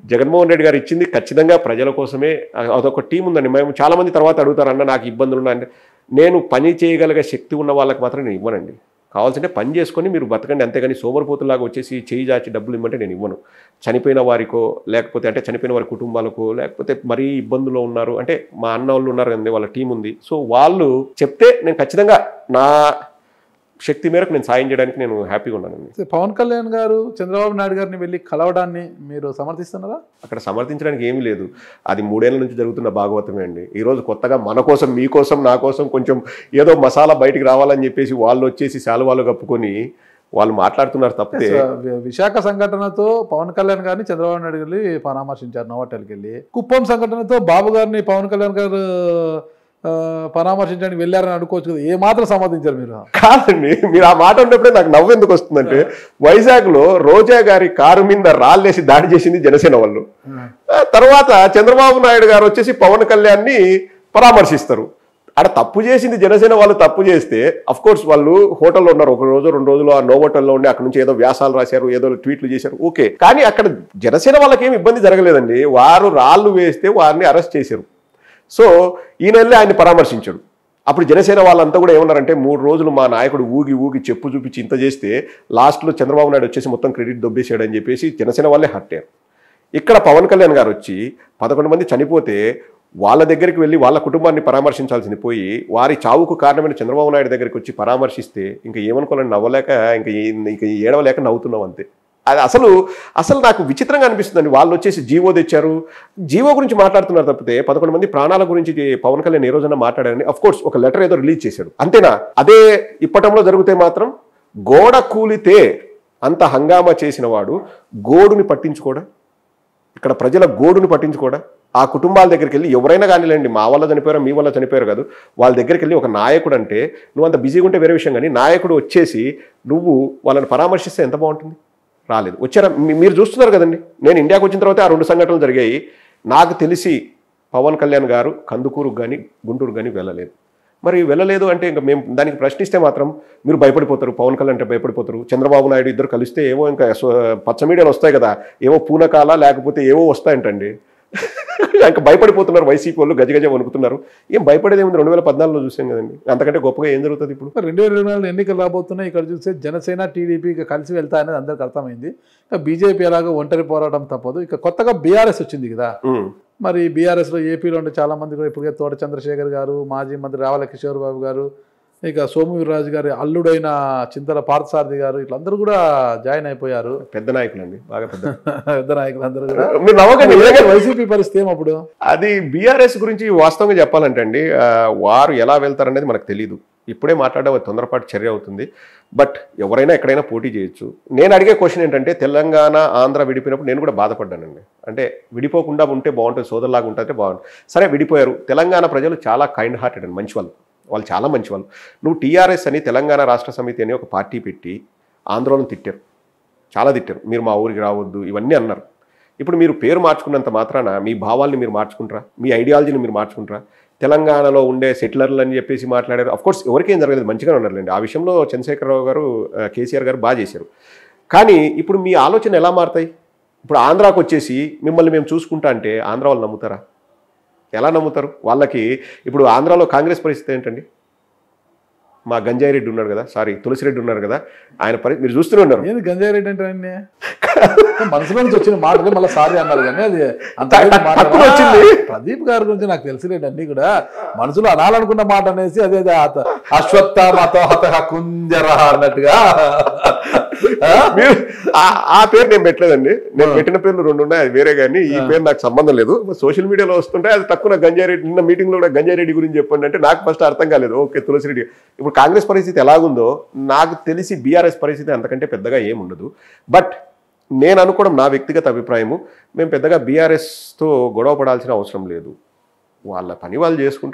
జగన్మోహన్ రెడ్డి గారు ఇచ్చింది ఖచ్చితంగా ప్రజల కోసమే అ- అదొక టీం ఉందండి మేము చాలా మంది తర్వాత అడుగుతారు అన్న నాకు ఇబ్బందులు ఉన్నాయంటే నేను పని చేయగలిగే శక్తి ఉన్న వాళ్ళకి మాత్రం నేను ఇవ్వనండి కావాల్సింటే పని చేసుకొని మీరు బతకండి అంతేగాని సోమరిపోతులాగా వచ్చేసి చేయి జాచి డబ్బులు ఇవ్వమంటే నేను ఇవ్వను చనిపోయిన వారికో లేకపోతే అంటే చనిపోయిన వారి కుటుంబాలకో లేకపోతే మరీ ఇబ్బందుల్లో ఉన్నారు అంటే మా అన్న వాళ్ళు ఉన్నారు కదండి వాళ్ళ టీం ఉంది సో వాళ్ళు చెప్తే నేను ఖచ్చితంగా నా శక్తి మేరకు నేను సాయం చేయడానికి నేను హ్యాపీగా ఉన్నానండి పవన్ కళ్యాణ్ గారు చంద్రబాబు నాయుడు గారిని వెళ్ళి కలవడాన్ని మీరు సమర్థిస్తున్నారా అక్కడ సమర్థించడానికి ఏమీ లేదు అది మూడేళ్ల నుంచి జరుగుతున్న భాగవతమే అండి ఈరోజు కొత్తగా మన కోసం మీకోసం నా కోసం కొంచెం ఏదో మసాలా బయటికి రావాలని చెప్పేసి వాళ్ళు వచ్చేసి శాలువాలు కప్పుకొని వాళ్ళు మాట్లాడుతున్నారు తప్పితే వి- విశాఖ సంఘటనతో పవన్ కళ్యాణ్ గారిని చంద్రబాబు నాయుడు వెళ్ళి పరామర్శించారు నోవాటెల్కి వెళ్ళి కుప్పం సంఘటనతో బాబు గారిని పవన్ కళ్యాణ్ గారు ఆ, పరామర్శించడానికి వెళ్ళారని అనుకోవచ్చు కదా ఏ మాత్రం సమర్థించారు మీరు కాదండి మీరు ఆ మాట ఉన్నప్పుడే నాకు నవ్వు ఎందుకు వస్తుందంటే వైజాగ్ లో రోజా గారి కారు మీద రాళ్ళేసి దాడి చేసింది జనసేన వాళ్ళు ఆ తర్వాత చంద్రబాబు నాయుడు గారు వచ్చేసి పవన్ కళ్యాణ్ని పరామర్శిస్తారు ఆడ తప్పు చేసింది జనసేన వాళ్ళు తప్పు చేస్తే అఫ్ కోర్స్ వాళ్ళు హోటల్లో ఉన్నారు ఒక రోజు రెండు రోజులు ఆ నో హోటల్లో ఉండి అక్కడ నుంచి ఏదో వ్యాసాలు రాశారు ఏదో ట్వీట్లు చేశారు ఓకే కానీ అక్కడ జనసేన వాళ్ళకి ఏమి ఇబ్బంది జరగలేదండి వారు రాళ్ళు వేస్తే వారిని అరెస్ట్ చేశారు సో ఈయన వెళ్ళి ఆయన్ని పరామర్శించాడు అప్పుడు జనసేన వాళ్ళంతా కూడా ఏమన్నారంటే మూడు రోజులు మా నాయకుడు ఊగి ఊగి చెప్పు చూపించి ఇంత చేస్తే లాస్ట్లో చంద్రబాబు నాయుడు వచ్చేసి మొత్తం క్రెడిట్ దొబ్బేసాడు అని చెప్పేసి జనసేన వాళ్ళే హర్ట్ అయ్యారు ఇక్కడ పవన్ కళ్యాణ్ గారు వచ్చి పదకొండు మంది చనిపోతే వాళ్ళ దగ్గరికి వెళ్ళి వాళ్ళ కుటుంబాన్ని పరామర్శించాల్సింది పోయి వారి చావుకు కారణమైన చంద్రబాబు నాయుడు దగ్గరికి వచ్చి పరామర్శిస్తే ఇంకా ఏమనుకోవాలని నవ్వలేక ఇంకా ఏ- ఇంకా ఏడవలేక నవ్వుతున్నాం అంతే అది అసలు అసలు నాకు విచిత్రంగా అనిపిస్తుందండి వాళ్ళు వచ్చేసి జీవో తెచ్చారు జీవో గురించి మాట్లాడుతున్నారు తప్పితే పదకొండు మంది ప్రాణాల గురించి పవన్ కళ్యాణ్ ఏ రోజైనా మాట్లాడారని అఫ్ కోర్స్ ఒక లెటర్ ఏదో రిలీజ్ చేశాడు అంతేనా అదే ఇప్పటంలో జరిగితే మాత్రం గోడ కూలితే అంత హంగామా చేసిన వాడు గోడుని పట్టించుకోడా ఇక్కడ ప్రజల గోడుని పట్టించుకోడా ఆ కుటుంబాల దగ్గరికి వెళ్ళి ఎవరైనా కానిలేండి మా వల్ల చనిపోయారు మీ వల్ల చనిపోయారు కాదు వాళ్ళ దగ్గరికి వెళ్ళి ఒక నాయకుడు అంటే నువ్వు అంత బిజీగా ఉంటే వేరే విషయం కానీ నాయకుడు వచ్చేసి నువ్వు వాళ్ళని పరామర్శిస్తే ఎంత బాగుంటుంది రాలేదు వచ్చారా మీ- మీరు చూస్తున్నారు కదండి నేను ఇండియాకి వచ్చిన తర్వాత ఆ రెండు సంఘటనలు జరిగాయి నాకు తెలిసి పవన్ కళ్యాణ్ గారు కందుకూరుకు కానీ గుంటూరు కానీ వెళ్ళలేదు మరి వెళ్ళలేదు అంటే ఇంకా మేము దానికి ప్రశ్నిస్తే మాత్రం మీరు భయపడిపోతారు పవన్ కళ్యాణ్ అంటే భయపడిపోతారు చంద్రబాబు నాయుడు ఇద్దరు కలిస్తే ఏవో ఇంకా సో- పచ్చ మీడియాలు వస్తాయి కదా ఏవో పూనకాల లేకపోతే ఏవో వస్తాయంటండి ఇంకా భయపడిపోతున్నారు వైసీపీ వాళ్ళు గజగజ వణుకుతున్నారు ఏం భయపడేది ఏముంది రెండు వేల పద్నాలుగులో చూసాం కదండి అంతకంటే గొప్పగా ఏం జరుగుతుంది ఇప్పుడు రెండు వేల ఇరవై నాలుగు ఎన్నికలు రాబోతున్నాయి ఇక్కడ చూస్తే జనసేన టీడీపీ ఇక కలిసి వెళ్తా అనేది అందరికి అర్థమైంది ఇక బీజేపీ ఎలాగో ఒంటరి పోరాటం తప్పదు ఇక కొత్తగా బీఆర్ఎస్ వచ్చింది కదా ఉమ్. మరి బీఆర్ఎస్లో ఏపీలో ఉండే చాలా మంది కూడా ఇప్పటికే తోట చంద్రశేఖర్ గారు మాజీ మంత్రి రావల కిషోర్ బాబు గారు ఇక సోము వీర్రాజు గారి అల్లుడైన చింతల పార్థసారథి గారు ఇట్లందరూ కూడా జాయిన్ అయిపోయారు పెద్ద నాయకులండి బాగా పెద్ద పెద్ద నాయకులు అందరూ కూడా మీరు నవ్వకండి నిజంగా వైసీపీ పరిస్థితి ఏమప్పుడు అది బీఆర్ఎస్ గురించి వాస్తవంగా చెప్పాలంటే అండి ఆ, వారు ఎలా వెళ్తారనేది మనకు తెలియదు ఇప్పుడే మాట్లాడడం అది తొందరపాటు చర్య అవుతుంది బట్ ఎవరైనా ఎక్కడైనా పోటీ చేయొచ్చు నేను అడిగే క్వశ్చన్ ఏంటంటే తెలంగాణ ఆంధ్ర విడిపోయినప్పుడు నేను కూడా బాధపడ్డానండి అంటే విడిపోకుండా ఉంటే బాగుంటుంది సోదరులాగా ఉంటే బాగుంటుంది సరే విడిపోయారు తెలంగాణ ప్రజలు చాలా కైండ్ హార్టెడ్ అండి మంచి వాళ్ళు వాళ్ళు చాలా మంచి వాళ్ళు నువ్వు టీఆర్ఎస్ అని తెలంగాణ రాష్ట్ర సమితి అని ఒక పార్టీ పెట్టి ఆందోళన తిట్టారు చాలా తిట్టారు మీరు మా ఊరికి రావద్దు ఇవన్నీ అన్నారు ఇప్పుడు మీరు పేరు మార్చుకున్నంత మాత్రాన మీ భావాల్ని మీరు మార్చుకుంటారా మీ ఐడియాలజీని మీరు మార్చుకుంటారా తెలంగాణలో ఉండే సెటిలర్లు అని చెప్పేసి మాట్లాడారు అఫ్ కోర్స్ ఎవరికేం జరగలేదు మంచిగానే ఉన్నారులేండి ఆ విషయంలో చంద్రశేఖరరావు గారు ఆ, కేసీఆర్ గారు బాగా చేశారు కానీ ఇప్పుడు మీ ఆలోచన ఎలా మారుతాయి ఇప్పుడు ఆంధ్రాకు వచ్చేసి మిమ్మల్ని మేము చూసుకుంటా అంటే ఆంధ్ర వాళ్ళు నమ్ముతారా ఎలా నమ్ముతారు వాళ్ళకి ఇప్పుడు ఆంధ్రాలో కాంగ్రెస్ పరిస్థితి ఏంటండి మా గంజాయి రెడ్డి ఉన్నాడు కదా సారీ తులసిరెడ్డి ఉన్నారు కదా ఆయన పరి మీరు చూస్తూనే ఉన్నారు ఏంది గంజాయి రెడ్డి అంటే ఆయన్ని? మనసులో నుంచి వచ్చిన మాటలే మళ్ళీ సారీ అన్నారు కానీ అది అంత ట- లేదు మాట. టక్కున వచ్చింది. ప్రదీప్ గారి గురించి నాకు తెలిసిలేండి అన్ని కూడా మనసులో అనాలనుకున్న మాట అనేసి అదే అదే అత- అశ్వత్థామతో హత కుంజర అన్నట్టుగా ఆ? మీరు ఆ- ఆ పేరు నేను పెట్టలేదండి నేను పెట్టిన పేర్లు రెండు ఉన్నాయి అది వేరే కానీ ఈ పేరు నాకు సంబంధం లేదు సోషల్ మీడియాలో వస్తుంటే అది తక్కువ గంజారెడ్డి నిన్న మీటింగ్ లో కూడా గంజారెడ్డి గురించి చెప్పండి అంటే నాకు ఫస్ట్ అర్థం కాలేదు ఓకే తులసిరెడ్డి ఇప్పుడు కాంగ్రెస్ పరిస్థితి ఎలాగుందో నాకు తెలిసి బీఆర్ఎస్ పరిస్థితి అంతకంటే పెద్దగా ఏం ఉండదు బట్ నేను అనుకోవడం నా వ్యక్తిగత అభిప్రాయము మేము పెద్దగా బీఆర్ఎస్తో గొడవ పడాల్సిన అవసరం లేదు వాళ్ళ పని వాళ్ళు చేసుకుంటారు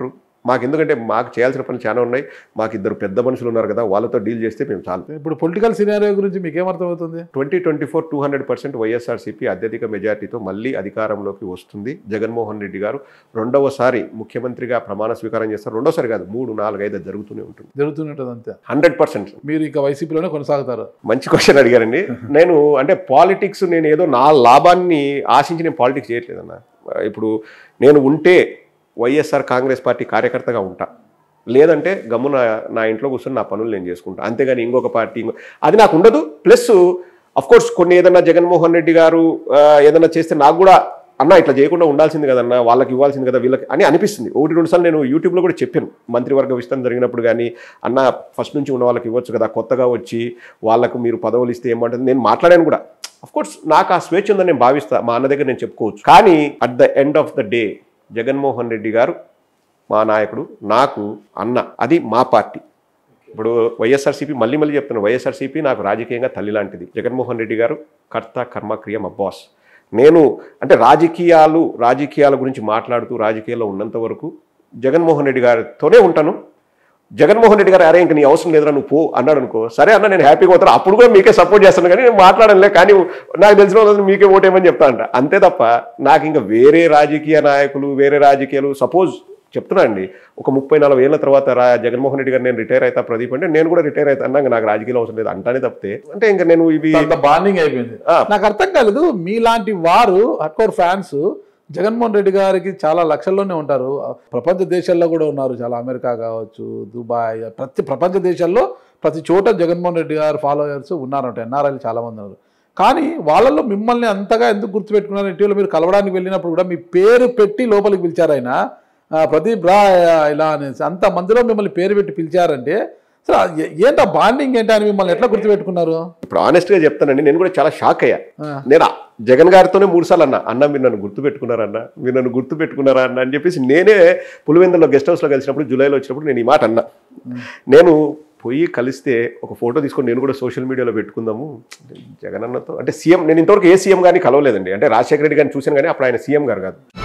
మాకు ఎందుకంటే మాకు చేయాల్సిన పనులు చాలా ఉన్నాయి మాకు ఇద్దరు పెద్ద మనుషులు ఉన్నారు కదా వాళ్ళతో డీల్ చేస్తే మేము చాలు ఇప్పుడు పొలిటికల్ సినారియో గురించి మీకు ఏమర్థమవుతుంది twenty twenty four two hundred percent YSRCP అత్యధిక మెజార్టీతో మళ్ళీ అధికారంలోకి వస్తుంది జగన్మోహన్ రెడ్డి గారు రెండవసారి ముఖ్యమంత్రిగా ప్రమాణ స్వీకారం చేస్తారు రెండోసారి కాదు మూడు నాలుగు ఐదు జరుగుతూనే ఉంటుంది జరుగుతున్నట్టు అంతే హండ్రెడ్ పర్సెంట్ మీరు ఇక వైసీపీలోనే కొనసాగుతారు మంచి క్వశ్చన్ అడిగారండి నేను అంటే పాలిటిక్స్ నేను ఏదో నా లాభాన్ని ఆశించి నేను పాలిటిక్స్ చేయట్లేదన్న ఇప్పుడు నేను ఉంటే వైఎస్ఆర్ కాంగ్రెస్ పార్టీ కార్యకర్తగా ఉంటా లేదంటే గమ్మున నా ఇంట్లో కూర్చొని నా పనులు నేను చేసుకుంటా అంతేగాని ఇంకొక పార్టీ ఇంకో అది నాకు ఉండదు ప్లస్ కోర్స్ కొన్ని ఏదన్నా జగన్మోహన్ రెడ్డి గారు ఆ, ఏదన్నా చేస్తే నాకు కూడా అన్న ఇట్లా చేయకుండా ఉండాల్సింది కదన్న వాళ్ళకి ఇవ్వాల్సింది కదా వీళ్ళకి అని అనిపిస్తుంది ఒకటి రెండు సార్లు నేను యూట్యూబ్లో కూడా చెప్పాను మంత్రివర్గ విస్తరణ జరిగినప్పుడు కానీ అన్న ఫస్ట్ నుంచి ఉన్న వాళ్ళకి ఇవ్వచ్చు కదా కొత్తగా వచ్చి వాళ్ళకు మీరు పదవులు ఇస్తే ఏమంటుంది నేను మాట్లాడాను కూడా అఫ్ కోర్స్ నాకు ఆ స్వేచ్ఛ ఉందని నేను భావిస్తా మా అన్న దగ్గర నేను చెప్పుకోవచ్చు కానీ at the end of the day Jaganmohan Reddy గారు మా నాయకుడు నాకు అన్న అది మా పార్టీ ఇప్పుడు వైఎస్ఆర్సీపీ మళ్ళీ మళ్ళీ చెప్తున్నాను వైఎస్ఆర్సీపీ నాకు రాజకీయంగా తల్లి లాంటిది జగన్మోహన్ రెడ్డి గారు కర్త కర్మ క్రియ మా బాస్ నేను అంటే రాజకీయాలు రాజకీయాల గురించి మాట్లాడుతూ రాజకీయాల్లో ఉన్నంత వరకు జగన్మోహన్ రెడ్డి గారితోనే ఉంటాను జగన్మోహన్ రెడ్డి గారు అరే ఇంక నీ అవసరం లేదురా నువ్వు పో అన్నాడు అనుకో సరే అన్న నేను హ్యాపీగా పోతాను అప్పుడు కూడా మీకే సపోర్ట్ చేస్తాను కానీ నేను మాట్లాడలే కానీ నాకు తెలిసిన వాళ్ళని మీకే ఓటేయమని చెప్తా అంట అంతే తప్ప నాకు ఇంకా వేరే రాజకీయ నాయకులు వేరే రాజకీయాలు సపోజ్ చెప్తున్నా అండి ఒక ముప్పై నలభై ఏళ్ళ తర్వాత రా జగన్మోహన్ రెడ్డి గారు నేను రిటైర్ అవుతా ప్రదీప్ అంటే నేను కూడా రిటైర్ అవుతా అన్నా నాకు రాజకీయాలు అవసరం లేదు అంటానే తప్పితే అంటే ఇంకా నేను ఇవి అంత బాండింగ్ అయిపోయింది ఆ. నాకు అర్థం కాలేదు మీలాంటి వారు హట్కోర్ ఫ్యాన్స్ జగన్మోహన్ రెడ్డి గారికి చాలా లక్షల్లోనే ఉంటారు ప్రపంచ దేశాల్లో కూడా ఉన్నారు చాలా అమెరికా కావచ్చు దుబాయ్ ప్రతి ప్రపంచ దేశాల్లో ప్రతి చోట జగన్మోహన్ రెడ్డి గారు ఫాలోయర్స్ ఉన్నారంట ఎన్ఆర్ఐలు చాలా మంది ఉన్నారు కానీ వాళ్ళల్లో మిమ్మల్ని అంతగా ఎందుకు గుర్తుపెట్టుకున్నారు ఇటీవల మీరు కలవడానికి వెళ్ళినప్పుడు కూడా మీ పేరు పెట్టి లోపలికి పిలిచారు ఆయన ఆ, ప్రదీప్ రా ఇలా అనేసి అంత మందిలో మిమ్మల్ని పేరు పెట్టి పిలిచారంటే అసలు ఏ- ఏంటా బాండింగ్ ఏంటి అని మిమ్మల్ని ఎట్లా గుర్తుపెట్టుకున్నారు ఇప్పుడు honest గా చెప్తానండి నేను కూడా చాలా షాక్ అయ్యా ఆ. నేను ఆ జగన్ గారితోనే మూడు సార్లు అన్న అన్న మీరు నన్ను గుర్తు పెట్టుకున్నారన్న మీరు నన్ను గుర్తు పెట్టుకున్నారా అన్న అని చెప్పేసి నేనే పులివెందులో గెస్ట్ హౌస్లో కలిసినప్పుడు జూలైలో వచ్చినప్పుడు నేను ఈ మాట అన్నా నేను పోయి కలిస్తే ఒక ఫోటో తీసుకొని నేను కూడా సోషల్ మీడియాలో పెట్టుకుందాము జగన్ అన్నతో అంటే సీఎం నేను ఇంతవరకు ఏ సీఎం గారిని కలవలేదండి అంటే రాజశేఖర రెడ్డి గారిని చూశాను కానీ అప్పుడు ఆయన సీఎం గారు కాదు